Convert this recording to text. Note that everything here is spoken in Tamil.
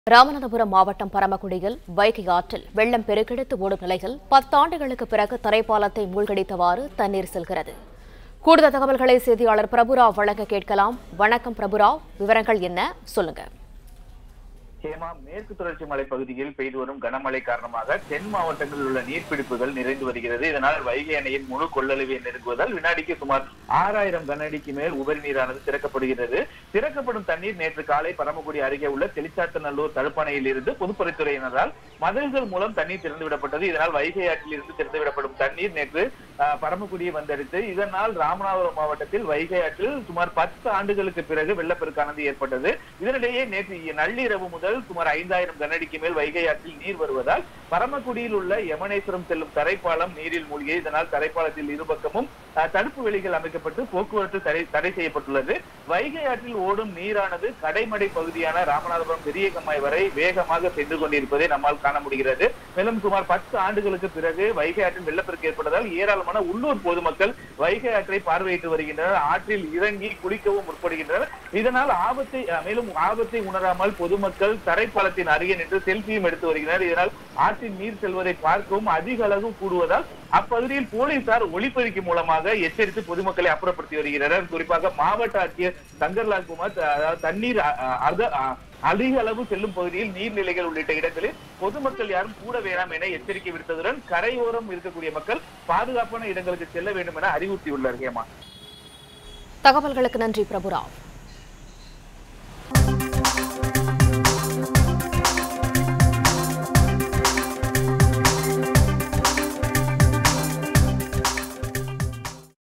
ராமநாதபுரம் மாவட்டம் பரமக்குடியில் வைகை ஆற்றில் வெள்ளம் பெருக்கெடுத்து ஓடும் நிலையில் பத்தாண்டுகளுக்கு பிறகு தரைப்பாலத்தை மூழ்கடித்தவாறு தண்ணீர் செல்கிறது கூடுதல் தகவல்களை செய்தியாளர் பிரபுராவ் வழங்க கேட்கலாம் வணக்கம் பிரபுராவ் விவரங்கள் என்ன சொல்லுங்க ஹேமா மேற்கு தொடர்ச்சி மலை பகுதியில் பெய்து வரும் கனமழை காரணமாக தென் மாவட்டங்களில் உள்ள நீர்பிடிப்புகள் நிறைந்து வருகிறது இதனால் வைகை அணையின் முழு கொள்ளளவை நெருங்குவதால் வினாடிக்கு சுமார் ஆறாயிரம் கன அடிக்கு மேல் உபரி நீரானது திறக்கப்படுகிறது திறக்கப்படும் தண்ணீர் நேற்று காலை பரமக்குடி அருகே உள்ள தெளிச்சாத்தநல்லூர் தடுப்பணையில் இருந்து பொதுப்பணித்துறையினரால் மதில்கள் மூலம் தண்ணீர் திறந்துவிடப்பட்டது இதனால் வைகை ஆற்றில் இருந்து திறந்துவிடப்படும் தண்ணீர் நேற்று ஆஹ், பரமக்குடியை வந்தடைத்து இதனால் ராமநாதபுரம் மாவட்டத்தில் வைகை ஆற்றில் சுமார் பத்து ஆண்டுகளுக்கு பிறகு வெள்ளப்பெருக்கானது ஏற்பட்டது இதனிடையே நேற்று நள்ளிரவு முதல் சுமார் ஐந்தாயிரம் கனஅடிக்கு மேல் வைகை ஆற்றில் நீர் வருவதால் பரமக்குடியில் உள்ள யமனேஸ்வரம் செல்லும் தரைப்பாலம் நீரில் மூழ்கியது இதனால் தரைப்பாலத்தில் இருபக்கமும் அஹ், தடுப்பு வேலிகள் அமைக்கப்பட்டு போக்குவரத்து தடை தடை செய்யப்பட்டுள்ளது வைகை ஆற்றில் ஓடும் நீரானது கடைமடை பகுதியான ராமநாதபுரம் பெரிய கம்மாய் வரை வேகமாக சென்று கொண்டிருப்பதை நம்மால் காண முடிகிறது மேலும் சுமார் பத்து ஆண்டுகளுக்கு பிறகு வைகை ஆற்றில் வெள்ளப்பெருக்கு ஏற்பட்டதால் ஏராளமான உள்ளூர் பொதுமக்கள் வைகை ஆற்றை பார்வையிட்டு வருகின்றனர் ஆற்றில் இறங்கி குளிக்கவும் முற்படுகின்றனர் இதனால் ஆபத்தை அஹ், மேலும் ஆபத்தை உணராமல் பொதுமக்கள் தரைப்பாலத்தின் அருகே நின்று செல்பியும் எடுத்து வருகின்றனர் இதனால் ஆற்றின் நீர் செல்வதை பார்க்கவும் அதிக அளவு கூடுவதால் அப்பகுதியில் போலீசார் ஒளிப்பெருக்கி மூலமாக எச்சரித்து பொதுமக்களை அப்புறப்படுத்தி வருகின்றனர் குறிப்பாக மாவட்ட ஆட்சியர் சங்கர்லால் குமார் த- அதாவது தண்ணீர் அ- அ- அக- அ- அதிக அளவு செல்லும் பகுதியில் நீர்நிலைகள் உள்ளிட்ட இடங்களில் பொதுமக்கள் யாரும் கூட வேண்டாம் என எச்சரிக்கை விடுத்ததுடன் கரையோரம் இருக்கக்கூடிய மக்கள் பாதுகாப்பான இடங்களுக்கு செல்ல வேண்டும் என அறிவுறுத்தியுள்ளார் ஹேமா தகவல்களுக்கு நன்றி பிரபுராவ்